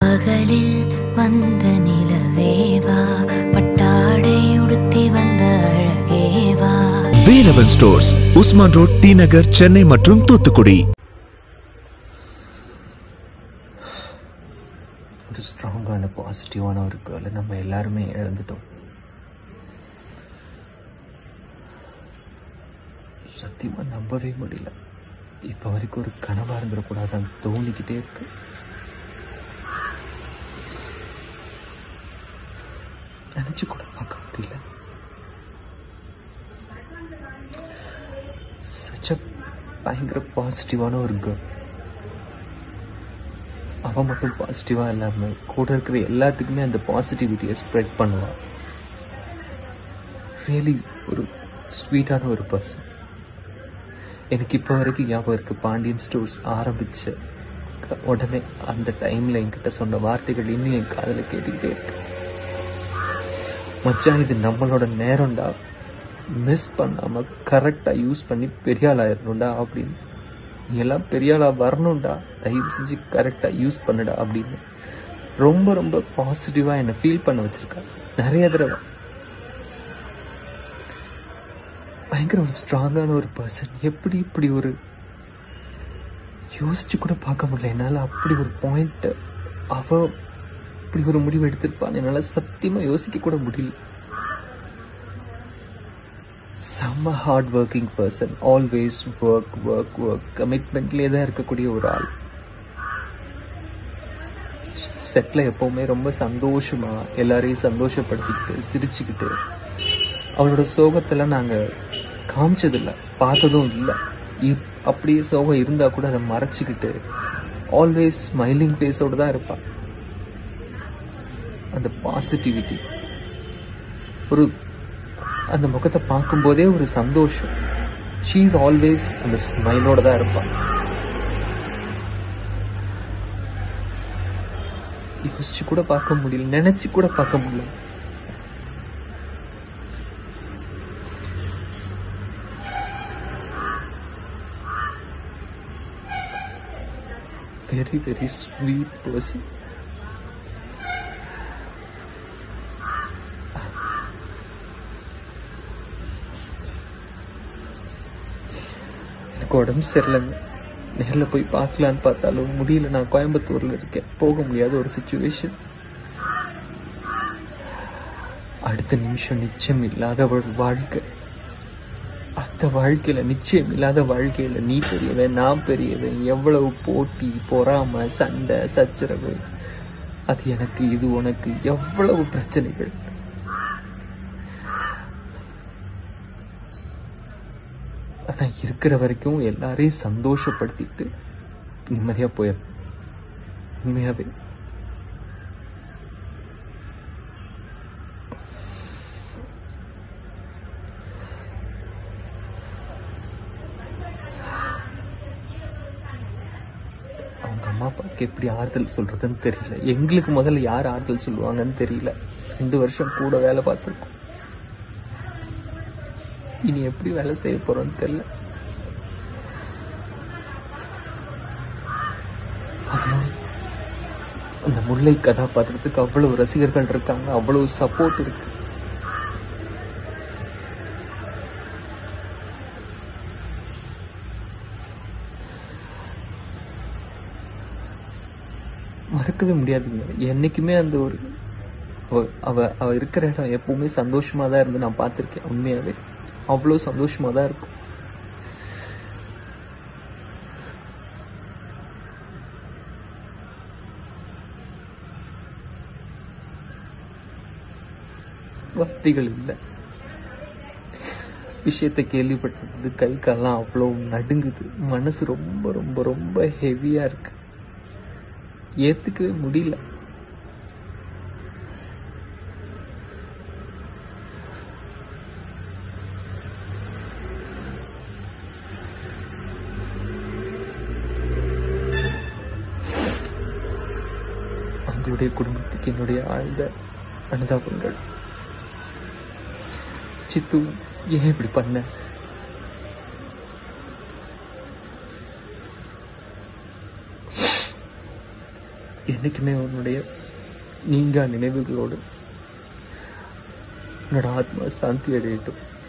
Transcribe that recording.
பகலில் வந்த நிலவேவா பட்டாடை உடுத்தி வந்த அழகேவா வேலவன் ஸ்டோர்ஸ் உஸ்மான் ரோட் டி நகர் சென்னை மற்றும் தூத்துக்குடி ஒரு ஸ்ட்ராங்கான பாசிட்டிவான ஒரு கேர்ளை நம்ம எல்லாருமே இழந்துட்டோம் சத்தியமாக நம்பவே முடியல இப்போ வரைக்கும் ஒரு கனவாக இருந்துடக்கூடாதுன்னு தோணிக்கிட்டே இருக்கு நினச்சி கூட பார்க்க முடியல சச்ச பயங்கர பாசிட்டிவான ஒரு கேர்ள் அவன் மட்டும் பாசிட்டிவாக இல்லாமல் கூட இருக்கிற எல்லாத்துக்குமே அந்த பாசிட்டிவிட்டியை ஸ்ப்ரெட் பண்ணுவான் ரியலி ஒரு ஸ்வீட்டான ஒரு பர்சன் எனக்கு இப்போ வரைக்கும் ஞாபகம் இருக்கு பாண்டியன் ஸ்டோர்ஸ் ஆரம்பிச்ச க- உடனே அந்த டைமில் என்கிட்ட சொன்ன வார்த்தைகள் இன்னும் என் காதில் கேட்டுக்கிட்டே இருக்கு மச்சான் இது நம்மளோட நேரம்டா மிஸ் பண்ணாம கரெக்டாக யூஸ் பண்ணி பெரிய ஆளாயிரணும்டா அப்படின்னு நீ எல்லாம் பெரிய ஆளா வரணும்டா தயவு செஞ்சு கரெக்டாக யூஸ் பண்ணுடா அப்படின்னு ரொம்ப ரொம்ப பாசிட்டிவாக என்னை ஃபீல் பண்ண வச்சிருக்கா நிறைய தடவை பயங்கர ஒரு ஸ்ட்ராங்கான ஒரு பர்சன் எப்படி இப்படி ஒரு யோசிச்சு கூட பார்க்க முடியல என்னால் அப்படி ஒரு பாயிண்ட் அவ இப்படி ஒரு முடிவு எடுத்திருப்பான்னு என்னால் சத்தியமாக யோசிக்க கூட முடியல செம்ம hard working person always work work work கமிட்மெண்ட்லேயே தான் இருக்கக்கூடிய ஒரு ஆள் செட்டில் எப்போவுமே ரொம்ப சந்தோஷமா எல்லாரையும் சந்தோஷப்படுத்திக்கிட்டு சிரிச்சுக்கிட்டு அவளோட சோகத்தெல்லாம் நாங்கள் காமிச்சதில்ல பார்த்ததும் இல்லை இப் அப்படியே சோகம் இருந்தால் கூட அதை மறைச்சிக்கிட்டு ஆல்வேஸ் ஸ்மைலிங் ஃபேஸோடு தான் இருப்பாள் அந்த பாசிட்டிவிட்டி ஒரு அந்த முகத்தை பார்க்கும்போதே ஒரு சந்தோஷம் ஷீ இஸ் ஆல்வேஸ் அந்த ஸ்மைலோட தான் இருப்பாள் யோசிச்சு கூட பார்க்க முடியல நினைச்சு கூட பார்க்க முடியல வெரி வெரி ஸ்வீட் பர்சன் எனக்கு உடம்பு சரியில்லைங்க நேரில் போய் பார்க்கலான்னு பார்த்தாலும் முடியல நான் கோயம்புத்தூரில் இருக்கேன் போக முடியாத ஒரு சுச்சுவேஷன் அடுத்த நிமிஷம் நிச்சயம் இல்லாத ஒரு வாழ்க்கை அந்த வாழ்க்கையில நிச்சயம் இல்லாத வாழ்க்கையில நீ பெரியவன் நான் பெரியவன் எவ்வளவு போட்டி பொறாம சண்டை சச்சரவு அது எனக்கு இது உனக்கு எவ்வளவு பிரச்சனைகள் ஆனா இருக்கிற வரைக்கும் எல்லாரையும் சந்தோஷப்படுத்திட்டு நிம்மதியா போயிடும் உண்மையாவே அவங்க அம்மா அப்பாவுக்கு எப்படி ஆறுதல் சொல்றதுன்னு தெரியல எங்களுக்கு முதல்ல யார் ஆறுதல் சொல்லுவாங்கன்னு தெரியல ரெண்டு வருஷம் கூட வேலை பார்த்துருக்கோம் இனி எப்படி வேலை செய்ய போறோம்னு தெரியல அவ்வளவு அந்த முல்லை கதாபாத்திரத்துக்கு அவ்வளவு ரசிகர்கள் இருக்காங்க அவ்வளவு சப்போர்ட் இருக்கு மறக்கவே முடியாதுங்க என்னைக்குமே அந்த ஒரு அவ அவ அவ இருக்கிற இடம் எப்பவுமே சந்தோஷமா தான் இருந்து நான் பார்த்துருக்கேன் உண்மையாவே அவ்வளோ சந்தோஷமா தான் இருக்கும் வார்த்தைகள் இல்லை விஷயத்தை கேள்விப்பட்டது கை கால்லாம் அவ்வளோ நடுங்குது மனசு ரொம்ப ரொம்ப ரொம்ப ஹெவியா இருக்கு ஏத்துக்கவே முடியல அவங்களுடைய குடும்பத்துக்கு என்னுடைய ஆழ்ந்த அனுதாபங்கள் சித்து ஏன் இப்படி பண்ண என்னைக்குமே உன்னுடைய நீங்கா நினைவுகளோடு உன்னோட ஆத்மா சாந்தி அடையட்டும்